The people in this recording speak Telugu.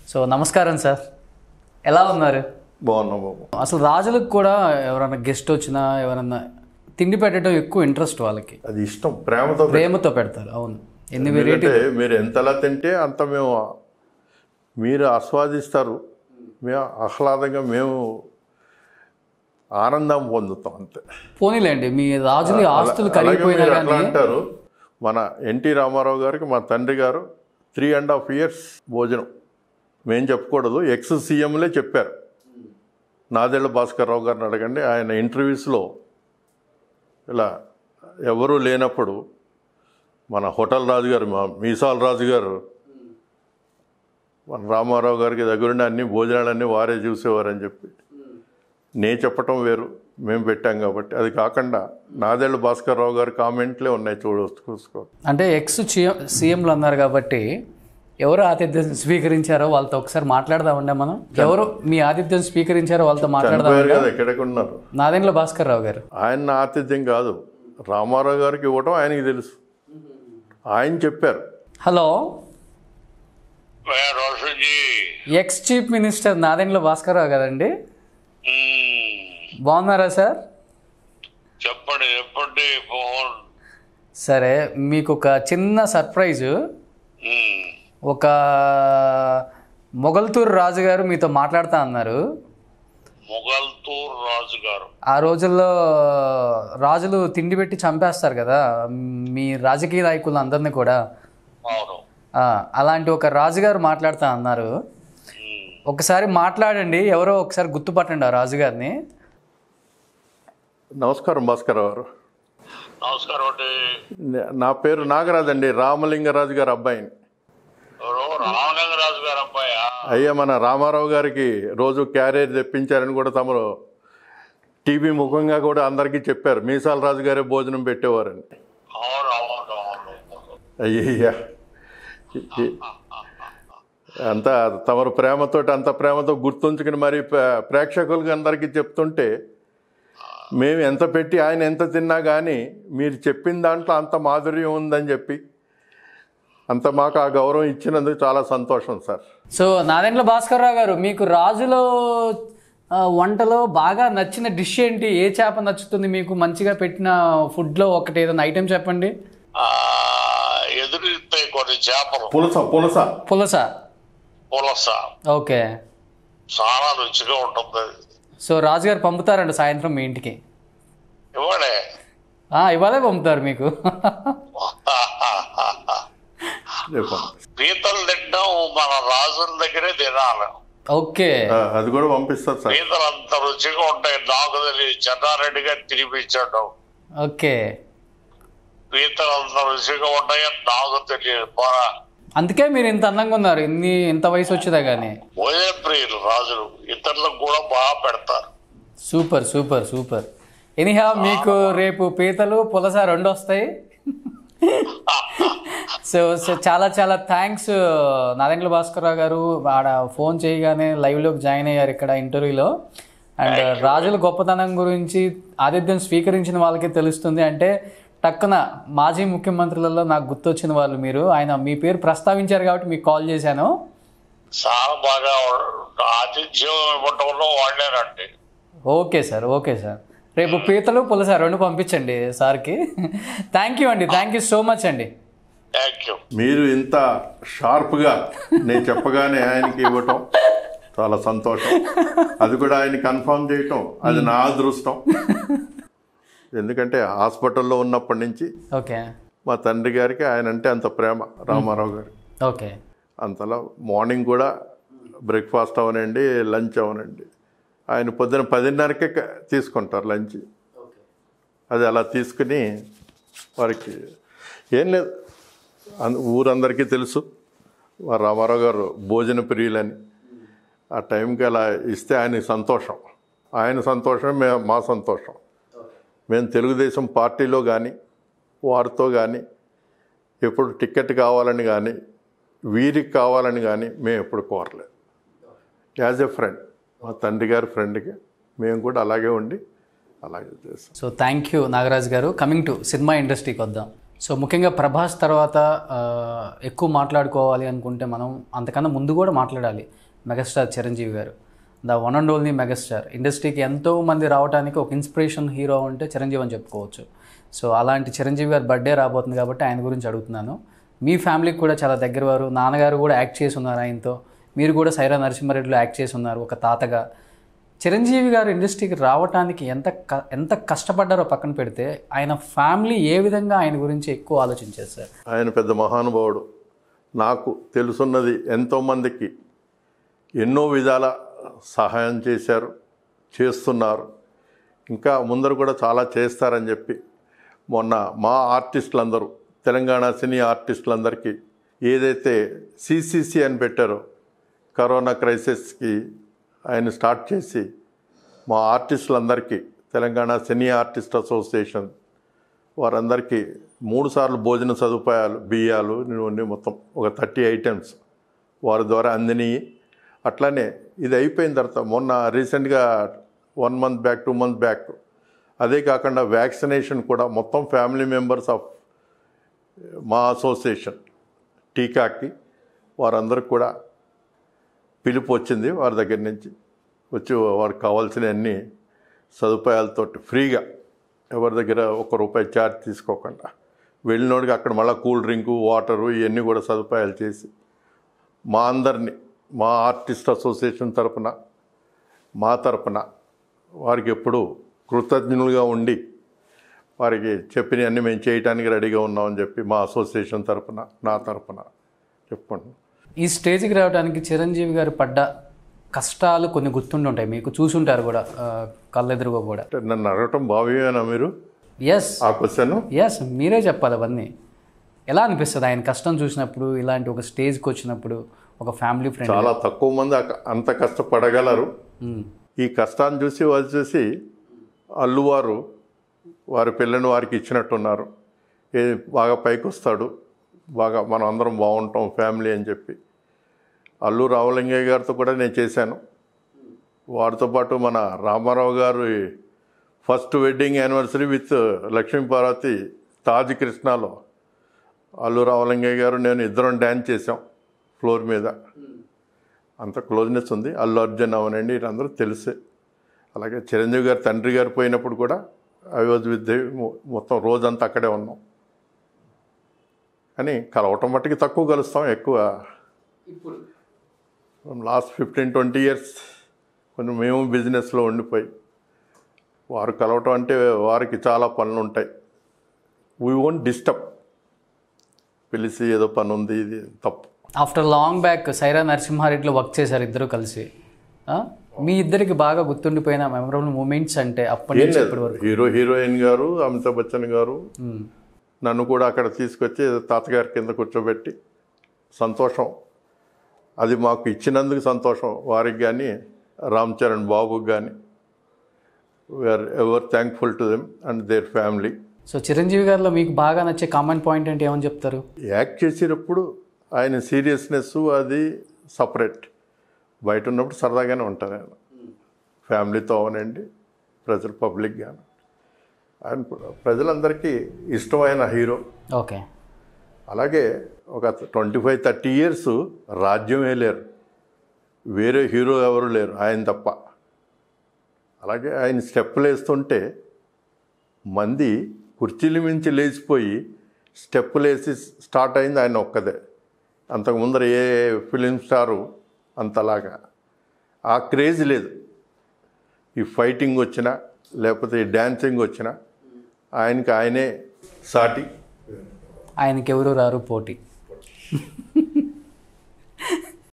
సో నమస్కారం సార్ ఎలా ఉన్నారు బాగున్నాం బాబు అసలు రాజులకు కూడా ఎవరైనా గెస్ట్ వచ్చినా ఎవరైనా తిండి పెట్టడం ఎక్కువ ఇంట్రెస్ట్ వాళ్ళకి అది ఇష్టం ప్రేమతో పె- ప్రేమతో పెడతారు అవును ఎన్ని వెరైటీ ఎందుకంటే మీరు ఎంతలా తింటే అంత మేము మీరు ఆస్వాదిస్తారు మేము ఆహ్లాదంగా మేము ఆనందం పొందుతాం అంతే పోనీలేండి మీ రాజులు ఆస్తులు అలాగే కరిగిపోయినా మీరు అట్లా కానీ అంటారు మన ఎన్టీ రామారావు గారికి మా తండ్రి గారు త్రీ అండ్ హాఫ్ ఇయర్స్ భోజనం మేం చెప్పకూడదు ఎక్స్ సీఎంలే చెప్పారు నాదెళ్ల భాస్కర్ రావు గారిని అడగండి ఆయన ఇంటర్వ్యూస్లో ఇలా ఎవరూ లేనప్పుడు మన హోటల్ రాజు గారు మా మీసాల రాజు గారు మన రామారావు గారికి దగ్గరుండి అన్ని భోజనాలన్నీ వారే చూసేవారని చెప్పి నే చెప్పటం వేరు మేము పెట్టాం కాబట్టి అది కాకుండా నాదెళ్ళ భాస్కర్ రావు గారి కామెంట్లే ఉన్నాయి చూడవచ్చు చూసుకో అంటే ఎక్స్ సీఎంలు అన్నారు కాబట్టి ఎవరు ఆతిథ్యం స్వీకరించారో వాళ్ళతో ఒకసారి మాట్లాడదామండి మనం ఎవరు మీ ఆతిథ్యం స్వీకరించారో వాళ్ళతో మాట్లాడదాం చనిపోయారు కదా ఎక్కడెక్కడ ఉన్నారు నాదెండ్ల భాస్కర్ రావు గారు ఆయన ఆతిథ్యం కాదు రామారావు గారికి ఇవ్వటం ఆయనకి తెలుసు ఆయన చెప్పారు హలో मैं Roshan ji ex chief minister Nadendla Bhaskar Rao కదండి మ్మ్. బాగున్నారా సార్ చెప్పండి చెప్పండి మోహన్ సరే మీకు ఒక చిన్న సర్ప్రైజు మ్మ్. ఒక మొగల్తూరు రాజు గారు మీతో మాట్లాడుతా అన్నారు మొగల్తూర్ రాజు గారు ఆ రోజుల్లో రాజులు తిండి పెట్టి చంపేస్తారు కదా మీ రాజకీయ నాయకులు అందరినీ కూడా అవును ఆ, అలాంటి ఒక రాజుగారు మాట్లాడుతా అన్నారు మ్మ్. ఒకసారి మాట్లాడండి ఎవరో ఒకసారి గుర్తుపట్టండి ఆ రాజుగారిని నమస్కారం భాస్కర్ గారు నమస్కారం అండి నే- నా పేరు నాగరాజ్ అండి రామలింగరాజు గారి అబ్బాయిని ఎవరు రామలింగరాజు గారు అబ్బాయా అయ్యా మన రామారావు గారికి రోజు క్యారేజ్ తెప్పించారని కూడా తమరు టీవీ ముఖంగా కూడా అందరికీ చెప్పారు మీసాల రాజు గారే భోజనం పెట్టేవారని అవును అవును అవును అయ్యయ్యా అంతా తమరు ప్రేమతోటి అంత ప్రేమతో గుర్తుంచుకుని మరి ప్రే- ప్రేక్షకులకి అందరికీ చెప్తుంటే మేము ఎంత పెట్టి ఆయన ఎంత తిన్నా కానీ మీరు చెప్పిన దాంట్లో అంత మాధుర్యం ఉందని చెప్పి అంత మాకు ఆ గౌరవం ఇచ్చినందుకు చాలా సంతోషం సార్ సో నాదెండ్ల భాస్కర్ రావు గారు మీకు రాజులో ఆ, వంటలో బాగా నచ్చిన డిష్ ఏంటి ఏ చేప నచ్చుతుంది మీకు మంచిగా పెట్టిన ఫుడ్లో ఒకటి ఏదైనా ఐటెం చెప్పండి ఆ, ఎదురుతాయి కొన్ని చేపలు పులస పులస పులస పులస ఓకే చాలా రుచిగా ఉంటుంది అది. సో రాజుగారు పంపుతారండి సాయంత్రం మీ ఇంటికి ఇవ్వడే ఆ, ఇవాళే పంపుతారు మీకు చెప్పండి పీతలు తింటాం మన రాజుల దగ్గరే తినాలి ఓకే ఆ, అది కూడా పంపిస్తారు సార్ పీతలు అంత రుచిగా ఉంటాయి నాకు తెలియదు చెన్నారెడ్డి గారు తినిపించడం ఓకే పీతలు అంత రుచిగా ఉంటాయని నాకు తెలియదు పోరా అందుకే మీరు ఇంత అందంగా ఉన్నారు ఇన్ని ఇంత వయసు వచ్చేదా కానీ భోజన ప్రియులు రాజులు ఇతరులకు కూడా బాగా పెడతారు సూపర్ సూపర్ సూపర్ ఎనీహా మీకు రేపు పీతలు పులస రెండు వస్తాయి సో సో చాలా చాలా థ్యాంక్స్ నాదెండ్ల భాస్కర్రావు గారు ఆడ ఫోన్ చేయగానే లైవ్లోకి జాయిన్ అయ్యారు ఇక్కడ ఇంటర్వ్యూలో అండ్ రాజుల గొప్పతనం గురించి ఆతిథ్యం స్వీకరించిన వాళ్ళకే తెలుస్తుంది అంటే టక్కున మాజీ ముఖ్యమంత్రులలో నాకు గుర్తొచ్చిన వాళ్ళు మీరు ఆయన మీ పేరు ప్రస్తావించారు కాబట్టి మీకు కాల్ చేశాను చాలా బాగా ఆతిథ్యం ఇవ్వటంలో వాడారండి ఓకే సార్ ఓకే సార్ రేపు పీతలు పులస రెండు పంపించండి సార్కి థ్యాంక్ యూ అండి థ్యాంక్ యూ సో మచ్ అండి థ్యాంక్ యూ మీరు ఇంత షార్ప్గా నేను చెప్పగానే ఆయనకి ఇవ్వటం చాలా సంతోషం అది కూడా ఆయన కన్ఫర్మ్ చేయటం అది నా అదృష్టం ఎందుకంటే హాస్పిటల్లో ఉన్నప్పటి నుంచి ఓకే మా తండ్రి గారికి ఆయన అంటే అంత ప్రేమ రామారావు గారు ఓకే అంతలా మార్నింగ్ కూడా బ్రేక్ఫాస్ట్ అవనండి లంచ్ అవనండి ఆయన పొద్దున పదిన్నరకే క- తీసుకుంటారు లంచ్ అది అలా తీసుకుని వారికి ఏం లేదు అన్- ఊరందరికీ తెలుసు మా రామారావు గారు భోజన ప్రియులని ఆ టైంకి అలా ఇస్తే ఆయనకి సంతోషం ఆయన సంతోషం మే మా సంతోషం మేము తెలుగుదేశం పార్టీలో కానీ వారితో కానీ ఎప్పుడు టికెట్ కావాలని కానీ వీరికి కావాలని కానీ మేము ఎప్పుడు కోరలేదు యాజ్ ఎ ఫ్రెండ్ మా తండ్రి గారి ఫ్రెండ్కి మేము కూడా అలాగే ఉండి అలాగే చేస్తాం సో థ్యాంక్ యూ నాగరాజ్ గారు కమింగ్ టు సినిమా ఇండస్ట్రీకి వద్దాం సో ముఖ్యంగా ప్రభాస్ తర్వాత ఆ, ఎక్కువ మాట్లాడుకోవాలి అనుకుంటే మనం అంతకన్నా ముందు కూడా మాట్లాడాలి మెగాస్టార్ చిరంజీవి గారు the one and only megastar ఇండస్ట్రీకి ఎంతో మంది రావడానికి ఒక ఇన్స్పిరేషన్ హీరో అంటే చిరంజీవి అని చెప్పుకోవచ్చు సో అలాంటి చిరంజీవి గారి బర్త్డే రాబోతుంది కాబట్టి ఆయన గురించి అడుగుతున్నాను మీ ఫ్యామిలీకి కూడా చాలా దగ్గర వారు నాన్నగారు కూడా యాక్ట్ చేసి ఉన్నారు ఆయనతో మీరు కూడా సైరా నరసింహారెడ్డిలో యాక్ట్ చేసి ఉన్నారు ఒక తాతగా చిరంజీవి గారు ఇండస్ట్రీకి రావడానికి ఎంత క- ఎంత కష్టపడ్డారో పక్కన పెడితే ఆయన ఫ్యామిలీ ఏ విధంగా ఆయన గురించి ఎక్కువ ఆలోచించారు సార్ ఆయన పెద్ద మహానుభావుడు నాకు తెలుసున్నది ఎంతోమందికి ఎన్నో విధాల సహాయం చేశారు చేస్తున్నారు ఇంకా ముందర కూడా చాలా చేస్తారని చెప్పి మొన్న మా ఆర్టిస్టులందరూ తెలంగాణ సినీ ఆర్టిస్టులందరికీ ఏదైతే సిసిసి అని పెట్టారో కరోనా క్రైసిస్కి ఆయన స్టార్ట్ చేసి మా ఆర్టిస్టులందరికీ తెలంగాణ సినీ ఆర్టిస్ట్ అసోసియేషన్ వారందరికీ మూడు సార్లు భోజన సదుపాయాలు బియ్యాలు నూనె మొత్తం ఒక థర్టీ ఐటమ్స్ వారి ద్వారా అందినాయి అట్లానే ఇది అయిపోయిన తర్వాత మొన్న రీసెంట్గా one month back two month back అదే కాకుండా వ్యాక్సినేషన్ కూడా మొత్తం family members of MAA association టీకాకి వారందరికి కూడా పిలుపు వచ్చింది వారి దగ్గర నుంచి వచ్చి వారికి కావాల్సిన అన్ని సదుపాయాలతో ఫ్రీగా ఎవరి దగ్గర ఒక రూపాయి ఛార్జ్ తీసుకోకుండా వెళ్ళినోడికి అక్కడ మళ్ళీ కూల్ డ్రింకు వాటరు ఇవన్నీ కూడా సదుపాయాలు చేసి మా అందరినీ మా ఆర్టిస్ట్ అసోసియేషన్ తరపున మా తరపున వారికి ఎప్పుడూ కృతజ్ఞులుగా ఉండి వారికి చెప్పినవన్నీ మేము చేయడానికి రెడీగా ఉన్నామని చెప్పి మా అసోసియేషన్ తరపున నా తరపున చెప్పుకుంటున్నాం ఈ స్టేజ్కి రావడానికి చిరంజీవి గారు పడ్డ కష్టాలు కొన్ని గుర్తుండుంటాయి మీకు చూసుంటారు కూడా ఆ, కళ్ళెదురుగా కూడా అంటే నన్ను అడగటం భావ్యమేనా మీరు ఎస్ ఆ క్వశ్చన్ ఎస్ మీరే చెప్పాలి అవన్నీ ఎలా అనిపిస్తుంది ఆయన కష్టం చూసినప్పుడు ఇలాంటి ఒక స్టేజ్కి వచ్చినప్పుడు ఒక ఫ్యామిలీ ఫ్రెండ్ చాలా తక్కువ మంది అక- అంత కష్టపడగలరు ఈ కష్టాన్ని చూసి వాళ్ళు చూసి అల్లువారు వారి పిల్లని వారికి ఇచ్చినట్టున్నారు ఏ బాగా పైకి వస్తాడు బాగా మనం అందరం బాగుంటాం ఫ్యామిలీ అని చెప్పి అల్లు రామలింగయ్య గారితో కూడా నేను చేశాను వారితో పాటు మన Rama Rao garu first wedding anniversary with Lakshmi Parvathi Taj కృష్ణాలో అల్లు రామలింగయ్య గారు నేను ఇద్దరం డ్యాన్స్ చేసాం ఫ్లోర్ మీద అంత క్లోజ్నెస్ ఉంది అల్లు అర్జున్ అవనండి వీళ్ళందరూ తెలుసే అలాగే చిరంజీవి గారు తండ్రి గారు పోయినప్పుడు కూడా ఐ వాజ్ విత్ మొత్తం రోజంతా అక్కడే ఉన్నాం కానీ కలవటం మట్టుకి తక్కువ కలుస్తాం ఎక్కువ లాస్ట్ ఫిఫ్టీన్ ట్వంటీ ఇయర్స్ కొంచెం మేము బిజినెస్లో ఉండిపోయి వారు కలవటం అంటే వారికి చాలా పనులు ఉంటాయి వీ వోంట్ డిస్టర్బ్ పిలిచి ఏదో పని ఉంది ఇది తప్పు ఆఫ్టర్ లాంగ్ బ్యాక్ సైరా నరసింహారెడ్డిలో వర్క్ చేశారు ఇద్దరు కలిసి ఆ? మీ ఇద్దరికి బాగా గుర్తుండిపోయిన మెమరబుల్ మూమెంట్స్ అంటే అప్పటి ఏం నుంచి లేదు ఇప్పటి వరకు హీరో హీరోయిన్ గారు అమితాబ్ బచ్చన్ గారు మ్మ్. నన్ను కూడా అక్కడ తీసుకొచ్చి తాతగారి కింద కూర్చోబెట్టి సంతోషం అది మాకు ఇచ్చినందుకు సంతోషం వారికి కానీ రామ్ చరణ్ బాబుకి కానీ we are ever thankful to them and their family so Chiranjeevi గారిలో మీకు బాగా నచ్చే కామన్ పాయింట్ అంటే ఏమని చెప్తారు యాక్ట్ చేసేటప్పుడు ఆయన సీరియస్నెస్ అది సపరేట్ బయట ఉన్నప్పుడు సరదాగానే ఉంటారు ఆయన ఫ్యామిలీతో అవనండి ప్రజలు పబ్లిక్ కానీ ఆయన ప్రజలందరికీ ఇష్టమైన హీరో ఓకే అలాగే ఒక ట్వంటీ ఫైవ్ థర్టీ ఇయర్స్ రాజ్యమే లేరు వేరే హీరో ఎవరు లేరు ఆయన తప్ప అలాగే ఆయన స్టెప్పులు వేస్తుంటే మంది కుర్చీల మించి లేచిపోయి స్టెప్పులు వేసి స్టార్ట్ అయింది ఆయన ఒక్కదే అంతకు ముందర ఏ ఫిలిం స్టారు అంతలాగా ఆ క్రేజ్ లేదు ఈ ఫైటింగ్ వచ్చినా లేకపోతే ఈ డ్యాన్సింగ్ వచ్చినా ఆయనకి ఆయనే సాటి ఆయనకి ఎవరు రారు పోటీ